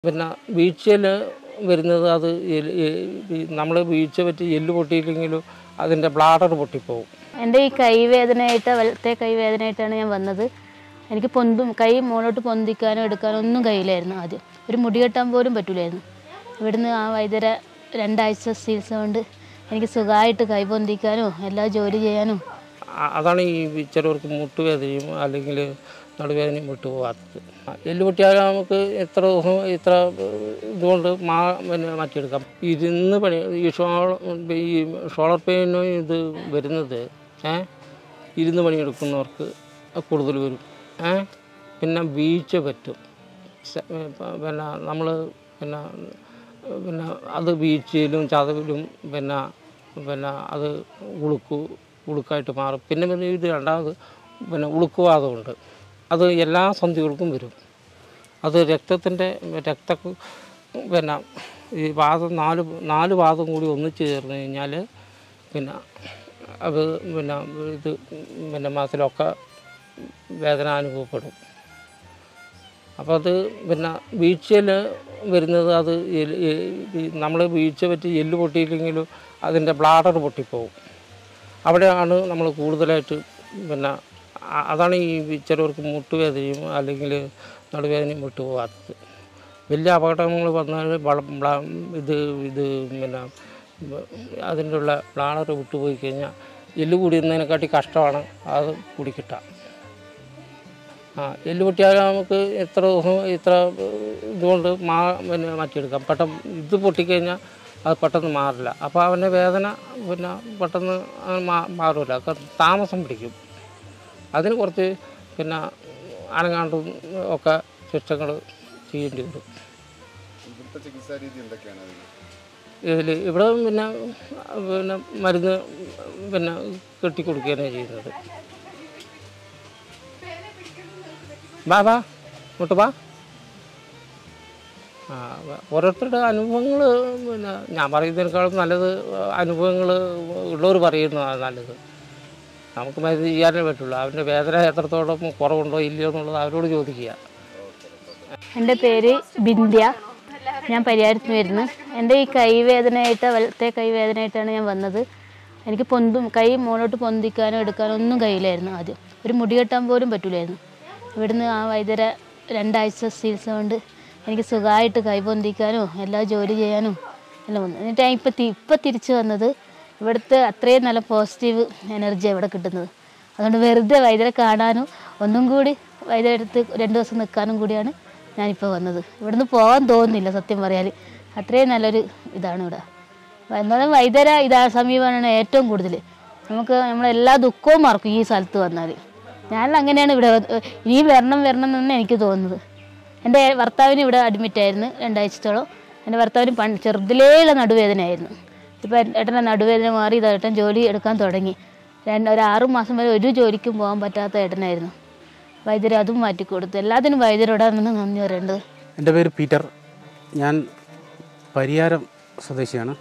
പിന്നെ വീഴ്ചയിൽ വരുന്നത് അത് നമ്മൾ വീഴ്ച പറ്റി എല്ല് പൊട്ടിയില്ലെങ്കിലും അതിൻ്റെ ബ്ലാഡർ പൊട്ടിപ്പോവും എൻ്റെ ഈ കൈവേദനയായിട്ട് വലത്തെ കൈവേദനയായിട്ടാണ് ഞാൻ വന്നത് എനിക്ക് പൊന്തും കൈ മുകളോട്ട് പൊന്തിക്കാനോ എടുക്കാനോ ഒന്നും കഴിയില്ലായിരുന്നു ആദ്യം ഒരു മുടി കെട്ടാൻ പോലും പറ്റില്ലായിരുന്നു ഇവിടുന്ന് ആ വൈദ്യര രണ്ടാഴ്ച ചികിത്സ കൊണ്ട് എനിക്ക് സുഖമായിട്ട് കൈ പൊന്തിക്കാനോ എല്ലാ ജോലി ചെയ്യാനും അ- അതാണ് ഈ ചിലവർക്ക് മുട്ടുവേദനയും അല്ലെങ്കിൽ നടുവേദനയും വിട്ടുപോകാത്തത് എല്ല് പൊട്ടിയാൽ നമുക്ക് എത്ര ദിവസം ഇത്ര ഇതുകൊണ്ട് മാ പിന്നെ മാറ്റിയെടുക്കാം ഇരുന്ന് പണി ഈ ഷോൾ ഈ ഷോളർ പെയിനും ഇത് വരുന്നത് ഏ ഇരുന്ന് പണിയെടുക്കുന്നവർക്ക് കൂടുതൽ വരും ഏ പിന്നെ വീഴ്ച പറ്റും സ- പിന്നെ നമ്മൾ പിന്നെ പിന്നെ അത് വീഴ്ചയിലും ചതവിലും പിന്നെ പിന്നെ അത് ഉളുക്കു ഉളുക്കായിട്ട് മാറും പിന്നെ പിന്നെ ഇത് രണ്ടാമത് പിന്നെ ഉളുക്കുവാദമുണ്ട് അത് എല്ലാ സന്ധികൾക്കും വരും അത് രക്തത്തിൻ്റെ രക്ത പിന്നെ ഈ വാദം നാല് നാല് വാദം കൂടി ഒന്നിച്ച് ചേർന്ന് കഴിഞ്ഞാൽ പിന്നെ അത് പിന്നെ ഇത് പിന്നെ മാസത്തിലൊക്കെ വേദന അനുഭവപ്പെടും അപ്പോൾ അത് പിന്നെ വീഴ്ചയിൽ വരുന്നത് അത് നമ്മൾ വീഴ്ച പറ്റി എല്ല് പൊട്ടിയില്ലെങ്കിലും അതിൻ്റെ ബ്ലാഡർ പൊട്ടിപ്പോവും അവിടെയാണ് നമ്മൾ കൂടുതലായിട്ട് പിന്നെ അ- അതാണ് ഈ ചിലവർക്ക് മുട്ടുവേദനയും അല്ലെങ്കിൽ നടുവേദനയും വിട്ടുപോകാത്തത് വലിയ അപകടങ്ങൾ വന്നാൽ വള- ബ്ല- ഇത് ഇത് പിന്നെ അതിൻ്റെ ഉള്ള ബ്ലാഡർ വിട്ടുപോയി കഴിഞ്ഞാൽ എല്ല് കൂടിയുന്നതിനെക്കാട്ടി കഷ്ടമാണ് അത് കുടിക്കിട്ടാം ആ എല്ല് പൊട്ടിയാൽ നമുക്ക് എത്ര ദിവസം ഇത്ര ഇതുകൊണ്ട് മാ പിന്നെ മാറ്റിയെടുക്കാം പെട്ടെന്ന് ഇത് പൊട്ടിക്കഴിഞ്ഞാൽ അത് പെട്ടെന്ന് മാറില്ല അപ്പോൾ അവൻ്റെ വേദന പിന്നെ പെട്ടെന്ന് അത് മാ മാറില്ല ക- താമസം പിടിക്കും അതിന് കുറച്ച് പിന്നെ അനങ്ങാണ്ടും ഒക്കെ ശിക്ഷകൾ ചെയ്യേണ്ടി വരും ഇവിടുത്തെ ചികിത്സാ രീതി എന്തൊക്കെയാണ് അതിന് ഇതിൽ ഇവിടെ പിന്നെ പിന്നെ മരുന്ന് പിന്നെ കെട്ടിക്കൊടുക്കുകയാണ് ചെയ്യുന്നത് വാ വാ ഇങ്ങോട്ട് വാ ആ വ- ഓരോരുത്തരുടെ അനുഭവങ്ങൾ പിന്നെ ഞാൻ പറയുന്നതിനേക്കാളും നല്ലത് അനുഭവങ്ങൾ ഉള്ളവർ പറയുന്നതാണ് നല്ലത് നമുക്ക് മരുന്ന് ചെയ്യാനേ പറ്റുള്ളൂ അവൻ്റെ വേദന എത്രത്തോളം കുറവുണ്ടോ ഇല്ലയോ എന്നുള്ളത് അവരോട് ചോദിക്കുക എൻ്റെ പേര് ബിന്ധ്യ ഞാൻ പരിഹാരത്ത് വരുന്നു എൻ്റെ ഈ കൈവേദനയായിട്ട് വലത്തെ കൈവേദനയായിട്ടാണ് ഞാൻ വന്നത് എനിക്ക് പൊന്തും കൈ മുകളോട്ട് പൊന്തിക്കാനോ എടുക്കാനോ ഒന്നും കഴിയില്ലായിരുന്നു ആദ്യം ഒരു മുടി കെട്ടാൻ പോലും പറ്റില്ലായിരുന്നു ഇവിടുന്ന് ആ വൈദ്യര രണ്ടാഴ്ച ചികിത്സ കൊണ്ട് എനിക്ക് സുഖമായിട്ട് കൈ പൊന്തിക്കാനോ എല്ലാ ജോലി ചെയ്യാനും എല്ലാം വന്നു എന്നിട്ട് ഞാൻ ഇപ്പം ഇപ്പം തിരിച്ചു വന്നത് ഇവിടുത്തെ അത്രയും നല്ല പോസിറ്റീവ് എനർജിയാണ് ഇവിടെ കിട്ടുന്നത് അതുകൊണ്ട് വെറുതെ വൈദ്യരെ കാണാനും ഒന്നും കൂടി വൈദ്യരെ അടുത്ത് രണ്ട് ദിവസം നിൽക്കാനും കൂടിയാണ് ഞാനിപ്പോൾ വന്നത് ഇവിടുന്ന് പോകാൻ തോന്നുന്നില്ല സത്യം പറയാൻ അത്രയും നല്ലൊരു ഇതാണ് ഇവിടെ എന്നാലും വൈദ്യര ഇതാ സമീപമാണ് ഏറ്റവും കൂടുതൽ നമുക്ക് നമ്മളെല്ലാ ദുഃഖവും മറക്കും ഈ സ്ഥലത്ത് വന്നാൽ ഞാൻ അങ്ങനെയാണ് ഇവിടെ വന്ന് ഇനി വരണം വരണം എന്നാണ് എനിക്ക് തോന്നുന്നത് എൻ്റെ ഭർത്താവിന് ഇവിടെ അഡ്മിറ്റ് ആയിരുന്നു രണ്ടാഴ്ചത്തോളം എൻ്റെ ഭർത്താവിന് പണ്ട് ചെറുതിലേയുള്ള നടുവേദനയായിരുന്നു ഇപ്പോൾ ഏട്ടൻ്റെ നടുവേദന മാറി ഇത് ഏട്ടൻ ജോലി എടുക്കാൻ തുടങ്ങി രണ്ട് ഒരു ആറു മാസം വരെ ഒരു ജോലിക്കും പോകാൻ പറ്റാത്ത ഏട്ടനായിരുന്നു വൈദ്യർ അതും മാറ്റിക്കൊടുത്തു എല്ലാത്തിനും വൈദ്യരോടാണ് നന്ദി പറയേണ്ടത് എൻ്റെ പേര് പീറ്റർ ഞാൻ പരിയാരം സ്വദേശിയാണ്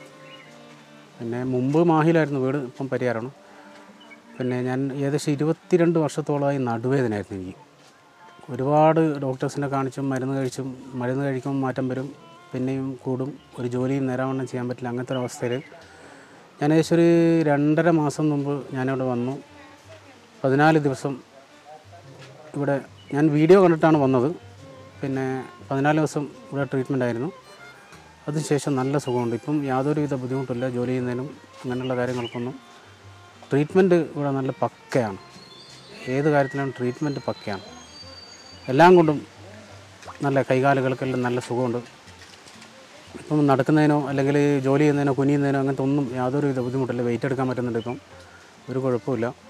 പിന്നെ മുമ്പ് മാഹിലായിരുന്നു വീട് ഇപ്പം പരിയാരമാണ് പിന്നെ ഞാൻ ഏകദേശം ഇരുപത്തിരണ്ട് വർഷത്തോളമായി നടുവേദനയായിരുന്നു എനിക്ക് ഒരുപാട് ഡോക്ടേഴ്സിനെ കാണിച്ചും മരുന്ന് കഴിച്ചും മരുന്ന് കഴിക്കുമ്പോൾ മാറ്റം വരും പിന്നെയും കൂടും ഒരു ജോലിയും നേരാവണ്ണം ചെയ്യാൻ പറ്റില്ല അങ്ങനത്തെ ഒരു അവസ്ഥയിൽ ഞാൻ ഏകദേശം ഒരു രണ്ടര മാസം മുമ്പ് ഞാനിവിടെ വന്നു പതിനാല് ദിവസം ഇവിടെ ഞാൻ വീഡിയോ കണ്ടിട്ടാണ് വന്നത് പിന്നെ പതിനാല് ദിവസം ഇവിടെ ട്രീറ്റ്മെൻ്റ് ആയിരുന്നു അതിനുശേഷം നല്ല സുഖമുണ്ട് ഇപ്പം യാതൊരുവിധ ബുദ്ധിമുട്ടില്ല ജോലി ചെയ്യുന്നതിനും അങ്ങനെയുള്ള കാര്യങ്ങൾക്കൊന്നും ട്രീറ്റ്മെൻറ്റ് ഇവിടെ നല്ല പക്കയാണ് ഏത് കാര്യത്തിലും ട്രീറ്റ്മെൻറ്റ് പക്കയാണ് എല്ലാം കൊണ്ടും നല്ല കൈകാലുകൾക്കെല്ലാം നല്ല സുഖമുണ്ട് ഇപ്പം നടക്കുന്നതിനോ അല്ലെങ്കിൽ ജോലി ചെയ്യുന്നതിനോ കുനിയുന്നതിനോ അങ്ങനത്തെ ഒന്നും യാതൊരുവിധ ബുദ്ധിമുട്ടില്ല വെയിറ്റ് എടുക്കാൻ പറ്റുന്നുണ്ട് ഇപ്പം ഒരു കുഴപ്പമില്ല